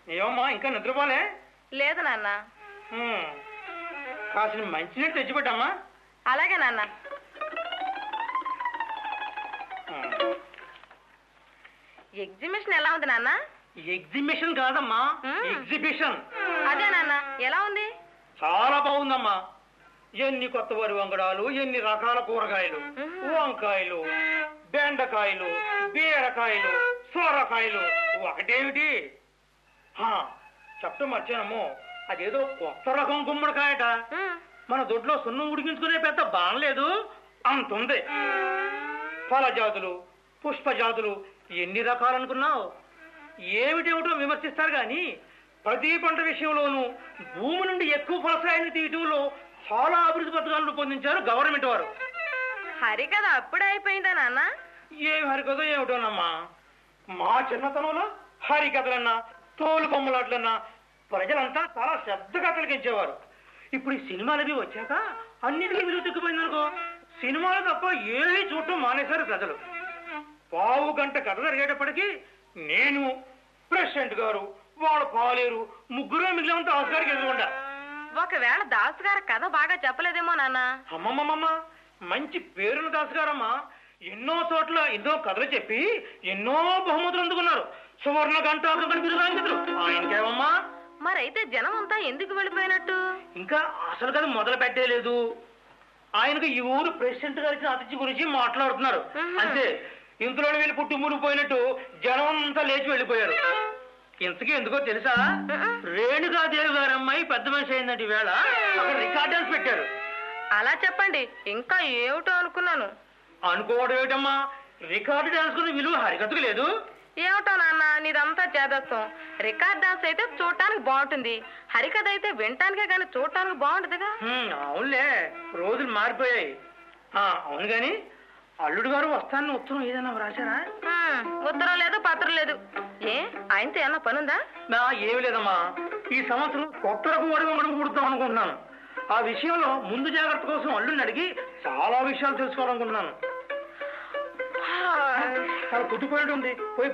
ఏమమ్మా ఇంకా నిద్రపోలే లేదు నాన్న హ్మ్. కాసిన మంచినీళ్ళు తెచ్చిపెట్టమ్మా అలాగే నాన్న హ్మ్. ఎగ్జిబిషన్ ఎలా ఉంది నాన్న ఎగ్జిబిషన్ కాదమ్మా మ్మ్. ఎగ్జిబిషన్ అదే నాన్న ఎలా ఉంది చాలా బాగుందమ్మా ఎన్ని కొత్త వరి వంగడాలు ఎన్ని రకాల కూరగాయలు మ్మ్. వంకాయలు బెండకాయలు బీరకాయలు సొరకాయలు ఒకటేమిటి హా, చెప్పడం మర్చానమ్మో అదేదో కొత్త రకం గుమ్మడికాయట ఉమ్, మన దొడ్లో సున్నం ఉడికించుకునే పెద్ద బాణలేదు అంత ఉంది ఫలజాతులు పుష్పజాతులు ఎన్ని రకాలు అనుకున్నావు ఏమిటేమిటో విమర్శిస్తారు కానీ ప్రతి పంట విషయంలోనూ భూమి నుండి ఎక్కువ ఫలసాయాన్ని తీయటంలో చాలా అభివృద్ధి పథకాలు రూపొందించారు గవర్నమెంట్ వారు హరికథ అప్పుడే అయిపోయిందా నాన్న ఏం హరికథ ఏమిటోనమ్మా మా చిన్నతనంలో హరికథలన్నా తోలు బొమ్మలాట్లన్నా ప్రజలంతా చాలా శ్రద్ధగా తిలకించేవారు ఇప్పుడు ఈ సినిమాలు అవి వచ్చాక అన్నిటికీ విలువ తగ్గిపోయింది అనుకో సినిమాలు తప్ప ఏమీ చూడటం మానేశారు ప్రజలు పావు గంట కథ జరిగేటప్పటికి నేను ప్రెసిడెంట్ గారు వాళ్ళ పాలేరు ముగ్గురు మిగిలినంత ఆస్కారికి ఎదురుకుండా ఒకవేళ దాసు గారి కథ బాగా చెప్పలేదేమో నాన్న అమ్మమ్మమ్మమ్మ మంచి పేరున్న దాస్ గారమ్మా ఎన్నో చోట్ల ఎన్నో కథలు చెప్పి ఎన్నో బహుమతులు అందుకున్నారు సువర్ణ గంటాకని బిరుదాంకితులు ఆయనకేమమ్మా మరైతే జనం అంతా ఎందుకు వెళ్ళిపోయినట్టు ఇంకా అసలు కథ మొదలు పెట్టలేదు ఆయనకు ఈ ఊరు ప్రెసిడెంట్ గారికి అతిథి గురించి మాట్లాడుతున్నారు మ్మ్. అంతే ఇంతలోనే వీళ్ళు పుట్టి మునిగిపోయినట్టు జనం అంతా లేచి వెళ్ళిపోయారు ఇంతకీ ఎందుకో తెలుసా మ్మ్. రేణుకాదేవి గారి అమ్మాయి పెద్ద మనిషి అయిందంటే ఈవేళ అక్కడ రికార్డెన్స్ పెట్టారు అలా చెప్పండి ఇంకా ఏమిటో అనుకున్నాను అనుకోవడం ఏమిటమ్మా రికార్డు డాన్స్ కున్న విలువ హరికథకు లేదు ఏమిటో నాన్న నీదంతా చేదస్తాం రికార్డ్ డాన్స్ అయితే చూడటానికి బాగుంటుంది హరికథ అయితే వినటానికే కానీ చూడటానికి బాగుంటుందిగా హ్మ్, అవునులే రోజులు మారిపోయాయి ఆ, అవును గాని అల్లుడు గారు వస్తానని ఉత్తరం ఏదైనా రాశారా హ్మ్, ఉత్తరం లేదు పత్రం లేదు ఏ ఆయనతో ఏమన్నా పనుందా నా ఏమి లేదమ్మా ఈ సంవత్సరం కొత్త రకం వడి వంగడం పుడుతాం అనుకుంటున్నాను ఆ విషయంలో ముందు జాగ్రత్త కోసం అల్లుడిని అడిగి చాలా విషయాలు తెలుసుకోవాలనుకుంటున్నాను చాలా కుట్టుపోయినట్టు ఉంది పోయి